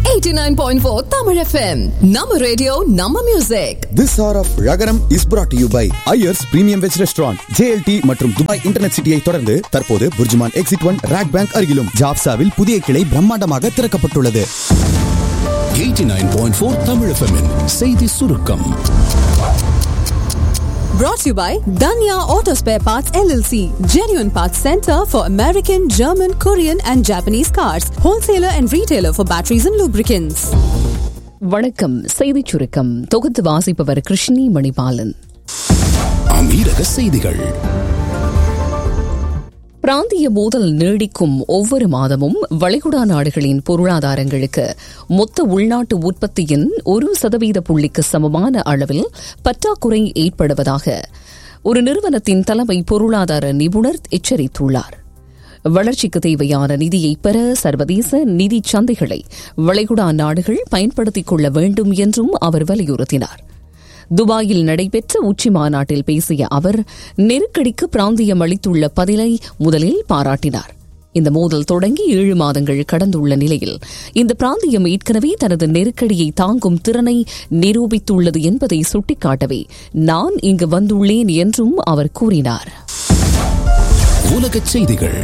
89.4 Tamil FM. Nama radio, Nama music. This hour of Ragaram is brought to you by Ayers Premium Veg Restaurant, JLT மற்றும் Dubai internet சிட்டியை தொடர்ந்து தற்போது Burjuman exit one RAK bank அருகிலும் ஜாப்சாவில் புதிய கிளை பிரம்மாண்டமாக திறக்கப்பட்டுள்ளது 89.4 Tamil FM -இன் செய்தி சுருக்கம் Brought to you by Danya Auto Spare Parts LLC. Genuine Parts Center for American, German, Korean and Japanese cars. Wholesaler and retailer for batteries and lubricants. வணக்கம் செய்திச் சுருக்கம் தொகுத்து வாசிப்பவர் கிருஷ்ணி மணிபாலன் அமீரக செய்திகள் பிராந்திய மோதல் நீடிக்கும் ஒவ்வொரு மாதமும் வளைகுடா நாடுகளின் பொருளாதாரங்களுக்கு மொத்த உள்நாட்டு உற்பத்தியின் ஒரு சதவீத புள்ளிக்கு சமமான அளவில் பற்றாக்குறை ஏற்படுவதாக ஒரு நிறுவனத்தின் தலைமை பொருளாதார நிபுணர் எச்சரித்துள்ளார் வளர்ச்சிக்கு தேவையான நிதியை பெற சர்வதேச நிதி சந்தைகளை வளைகுடா நாடுகள் பயன்படுத்திக் கொள்ள வேண்டும் என்றும் அவர் வலியுறுத்தினார் துபாயில் நடைபெற்ற உச்சி மாநாட்டில் பேசிய அவர் நெருக்கடிக்கு பிராந்தியம் அளித்துள்ள பதிலை முதலில் பாராட்டினார் இந்த மோதல் தொடங்கி ஏழு மாதங்கள் கடந்துள்ள நிலையில் இந்த பிராந்தியம் ஏற்கனவே தனது நெருக்கடியை தாங்கும் திறனை நிரூபித்துள்ளது என்பதை சுட்டிக்காட்டவே நான் இங்கு வந்துள்ளேன் என்றும் அவர் கூறினார் உலகச் செய்திகள்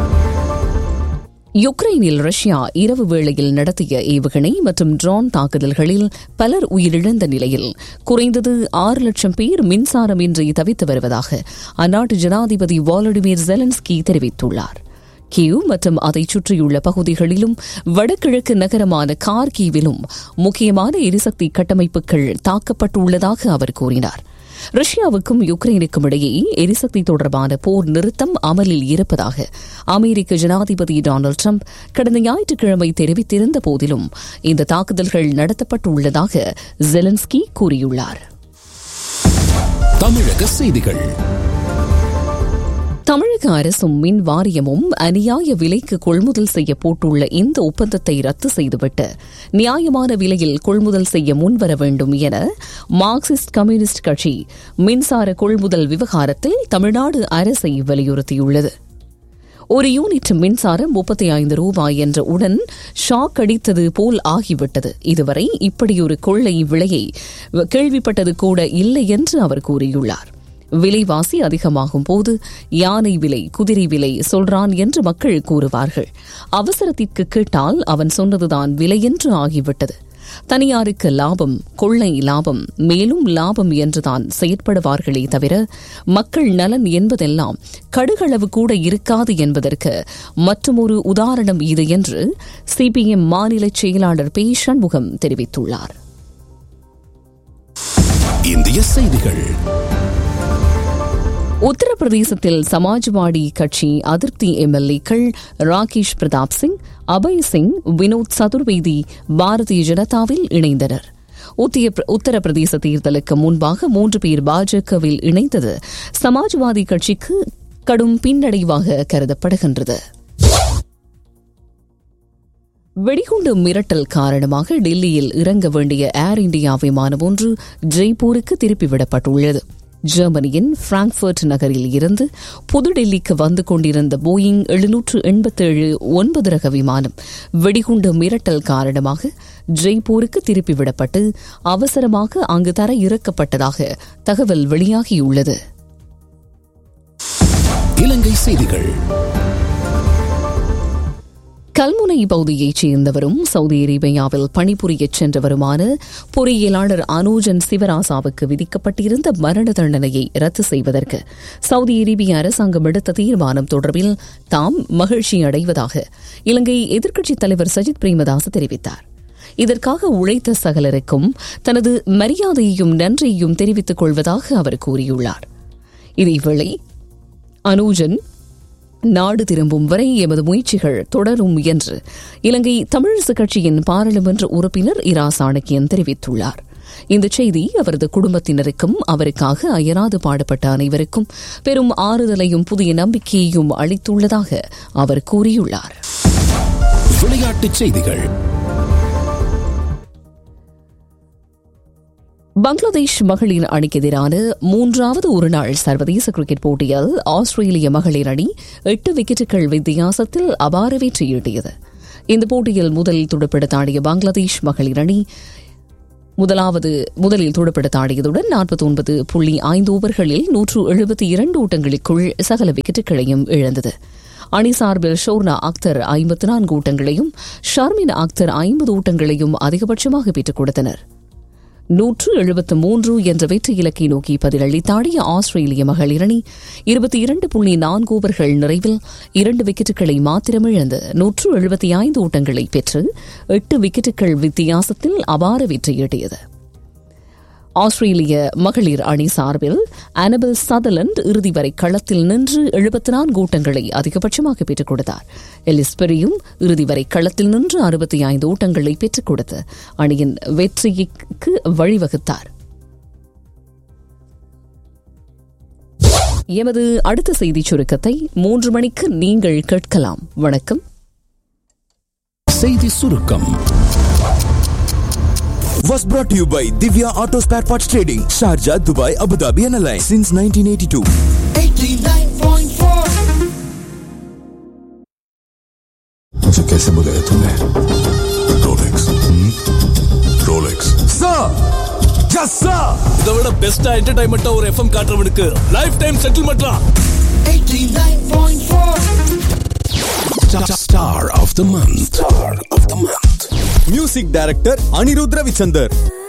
யுக்ரைனில் ரஷ்யா இரவு வேளையில் நடத்திய ஏவுகணை மற்றும் ட்ரோன் தாக்குதல்களில் பலர் உயிரிழந்த நிலையில் குறைந்தது ஆறு லட்சம் பேர் மின்சாரமின்றி தவித்து வருவதாக அந்நாட்டு ஜனாதிபதி வாலடிமிர் ஜெலன்ஸ்கி தெரிவித்துள்ளார் கியூ மற்றும் அதைச் சுற்றியுள்ள பகுதிகளிலும் வடகிழக்கு நகரமான கார்கீவிலும் முக்கியமான எரிசக்தி கட்டமைப்புகள் தாக்கப்பட்டுள்ளதாக அவர் கூறினார் ரஷ்யாவுக்கும் யுக்ரைனுக்கும் இடையே எரிசக்தி தொடர்பான போர் நிறுத்தம் அமலில் இருப்பதாக அமெரிக்க ஜனாதிபதி டொனால்டு ட்ரம்ப் கடந்த ஞாயிற்றுக்கிழமை தெரிவித்திருந்த போதிலும் இந்த தாக்குதல்கள் நடத்தப்பட்டுள்ளதாக ஜெலன்ஸ்கி கூறியுள்ளார் தமிழக செய்திகள் தமிழக அரசும் மின் வாரியமும் அநியாய விலைக்கு கொள்முதல் செய்ய போட்டுள்ள இந்த ஒப்பந்தத்தை ரத்து செய்துவிட்டு நியாயமான விலையில் கொள்முதல் செய்ய முன்வர வேண்டும் என மார்க்சிஸ்ட் கம்யூனிஸ்ட் கட்சி மின்சார கொள்முதல் விவகாரத்தில் தமிழ்நாடு அரசை வலியுறுத்தியுள்ளது ஒரு யூனிட் மின்சாரம் முப்பத்தி ஐந்து ரூபாய் என்ற உடன் ஷாக் அடித்தது போல் ஆகிவிட்டது இதுவரை இப்படியொரு கொள்ளை விலையை கேள்விப்பட்டது கூட இல்லை என்று அவர் கூறியுள்ளார் விலைவாசி அதிகமாகும் போது யானை விலை குதிரை விலை சொல்றான் என்று மக்கள் கூறுவார்கள் அவசரத்திற்கு கேட்டால் அவன் சொன்னதுதான் விலை என்று ஆகிவிட்டது தனியாருக்கு லாபம் கொள்ளை லாபம் மேலும் லாபம் என்றுதான் செயற்படுவார்களே தவிர மக்கள் நலன் என்பதெல்லாம் கடுகளவு கூட இருக்காது என்பதற்கு மற்றொரு உதாரணம் இது என்று சிபிஎம் மாநில செயலாளர் பி சண்முகம் தெரிவித்துள்ளார் இந்திய செய்திகள் உத்தரப்பிரதேசத்தில் சமாஜ்வாடி கட்சி அதிருப்தி எம்எல்ஏக்கள் ராகேஷ் பிரதாப் சிங் அபய் சிங் வினோத் சதுர்வேதி பாரதிய ஜனதாவில் இணைந்தனர் உத்தரப்பிரதேச தேர்தலுக்கு முன்பாக மூன்று பேர் பாஜகவில் இணைந்தது சமாஜ்வாதி கட்சிக்கு கடும் பின்னடைவாக கருதப்படுகின்றது வெடிகுண்டு மிரட்டல் காரணமாக டெல்லியில் இறங்க வேண்டிய ஏர் இண்டியா விமானம் ஒன்று ஜெய்ப்பூருக்கு திருப்பிவிடப்பட்டுள்ளது ஜெர்மனியின் பிராங்க்பர்ட் நகரில் இருந்து புதுடெல்லிக்கு வந்து கொண்டிருந்த போயிங் எழுநூற்று எண்பத்தேழு ஒன்பது ரக விமானம் வெடிகுண்டு மிரட்டல் காரணமாக ஜெய்ப்பூருக்கு திருப்பிவிடப்பட்டு அவசரமாக அங்கு தர இறக்கப்பட்டதாக தகவல் வெளியாகியுள்ளது இலங்கை செய்திகள் கல்முனை பகுதியைச் சேர்ந்தவரும் சவுதி அரேபியாவில் பணிபுரியச் சென்றவருமான பொறியியலாளர் அனூஜன் சிவராசாவுக்கு விதிக்கப்பட்டிருந்த மரண தண்டனையை ரத்து செய்வதற்கு சவுதி அரேபிய அரசாங்கம் எடுத்த தீர்மானம் தொடர்பில் தாம் மகிழ்ச்சி அடைவதாக இலங்கை எதிர்க்கட்சித் தலைவர் சஜித் பிரேமதாஸ் தெரிவித்தார் இதற்காக உழைத்த சகலருக்கும் தனது மரியாதையையும் நன்றியையும் தெரிவித்துக் கொள்வதாக அவர் கூறியுள்ளார் இதேவேளை அனூஜன் நாடு திரும்பும் வரை எமது முயற்சிகள் தொடரும் என்று இலங்கை தமிழரசு கட்சியின் பாராளுமன்ற உறுப்பினர் இரா சாணக்கியன் தெரிவித்துள்ளார் இந்த செய்தி அவரது குடும்பத்தினருக்கும் அவருக்காக அயராது பாடுபட்ட அனைவருக்கும் பெரும் ஆறுதலையும் புதிய நம்பிக்கையையும் அளித்துள்ளதாக அவர் கூறியுள்ளார் விளையாட்டுச் செய்திகள் பங்களாதேஷ் மகளிர் அணிக்கு எதிரான மூன்றாவது ஒருநாள் சர்வதேச கிரிக்கெட் போட்டியில் ஆஸ்திரேலிய மகளிர் அணி எட்டு விக்கெட்டுகள் வித்தியாசத்தில் அபார வெற்றி ஈட்டியது இந்த போட்டியில் முதலில் துடுப்பெடுத்து ஆடிய பங்களாதேஷ் மகளிர் அணி முதலாவது முதலில் துடுப்பெடுத்து ஆடியதுடன் நாற்பத்தி ஒன்பது புள்ளி ஐந்து ஓவர்களில் நூற்று எழுபத்தி இரண்டு ஓட்டங்களுக்குள் சகல விக்கெட்டுகளையும் இழந்தது அணி சார்பில் ஷோர்னா அக்தர் ஐம்பத்தி நான்கு ஓட்டங்களையும் ஷர்மின் அக்தர் ஐம்பது ஓட்டங்களையும் அதிகபட்சமாக பெற்றுக் கொடுத்தனர் நூற்று எழுபத்து மூன்று என்ற வெற்றி இலக்கை நோக்கி பதிலளித்தாடிய ஆஸ்திரேலிய மகளிர் அணி இருபத்தி இரண்டு புள்ளி நான்கு ஓவர்கள் நிறைவில் இரண்டு விக்கெட்டுகளை மாத்திரம் இழந்து நூற்று எழுபத்தி ஐந்து ஓட்டங்களை பெற்று எட்டு விக்கெட்டுகள் வித்தியாசத்தில் அபார வெற்றியீட்டியது ஆஸ்திரேலிய மகளிர் அணி சார்பில் அனபல் சதலண்ட் இறுதி வரை களத்தில் நின்று எழுபத்தி நான்கு ஓட்டங்களை அதிகபட்சமாக பெற்றுக் கொடுத்தார் எலிஸ்பெரியும் இறுதி வரை களத்தில் நின்று அறுபத்தி ஐந்து ஓட்டங்களை பெற்றுக் கொடுத்து அணியின் வெற்றிக்கு வழிவகுத்தார் எமது அடுத்த செய்திச் சுருக்கத்தை மூன்று மணிக்கு நீங்கள் கேட்கலாம் வணக்கம் செய்தி சுருக்கம் was brought to you by Divya Auto Spare Parts Trading, Sharjah, Dubai, Abu Dhabi and Alliance since 1982. मुझे कैसे बुलाया तूने Rolex Rolex Sir! Yes, sir! இதை விட பெஸ்டா என்டர்டைன்மெண்டா ஒரு எஃப்எம் காட்டுறவனுக்கு லைஃப் டைம் செட்டில்மெண்ட்லாம் Star of the month. Star of the month. Music director Anirudh Ravichander